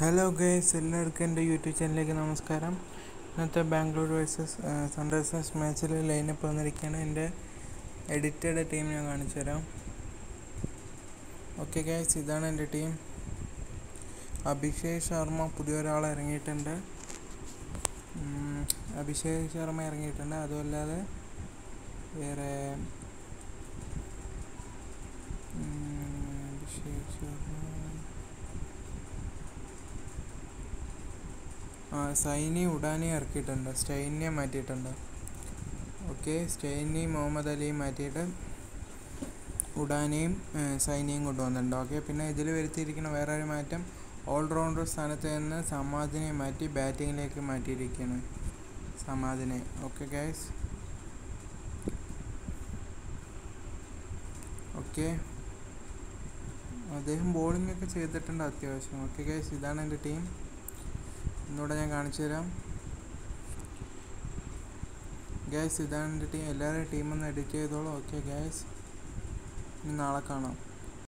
hello guys എല്ലാവർക്കും എൻ്റെ YouTube ചാനലിലേക്ക് നമസ്കാരം ഇന്നത്തെ ബാംഗ്ലൂർ വേഴ്സസ് സൺറൈസേഴ്സ് മാച്ചിൽ ലൈനപ്പ് വന്നിരിക്കുകയാണ് എൻ്റെ എഡിറ്റഡ് ടീം ഞാൻ കാണിച്ചു തരാം ഓക്കെ ഗൈസ് ഇതാണ് എൻ്റെ ടീം അഭിഷേക് ശർമ്മ പുതിയൊരാൾ ഇറങ്ങിയിട്ടുണ്ട് ഉം, അഭിഷേക് ശർമ്മ ഇറങ്ങിയിട്ടുണ്ട് അതുമല്ലാതെ വേറെ ഉം, അഭിഷേക് ശർമ്മ ആ സൈനി ഉഡാനി ഇറക്കിയിട്ടുണ്ട് സ്റ്റൈനിയെ മാറ്റിയിട്ടുണ്ട് ഓക്കെ സ്റ്റൈനി മുഹമ്മദ് അലിയും മാറ്റിയിട്ട് ഉഡാനിയും ഏഹ്, സൈനിയും കൊണ്ടുവന്നിട്ടുണ്ട് ഓക്കെ പിന്നെ ഇതിൽ വരുത്തിയിരിക്കുന്ന വേറെ ഒരു മാറ്റം ഓൾറൗണ്ടർ സ്ഥാനത്ത് നിന്ന് സമാദിനെ മാറ്റി ബാറ്റിങ്ങിലേക്ക് മാറ്റിയിരിക്കുകയാണ് സമാദിനെ ഓക്കെ ഗൈസ് ഓക്കെ അദ്ദേഹം ബോളിംഗ് ഒക്കെ ചെയ്തിട്ടുണ്ട് അത്യാവശ്യം ഓക്കെ ഗൈസ് ഇതാണ് എൻ്റെ ടീം ഒന്നുകൂടെ ഞാൻ കാണിച്ചു തരാം ഗ്യാസ് ഇതാണ് എൻ്റെ ടീം എല്ലാവരുടെയും ടീമൊന്ന് എഡിറ്റ് ചെയ്തോളൂ ഓക്കെ ഗ്യാസ് ഇനി നാളെ കാണാം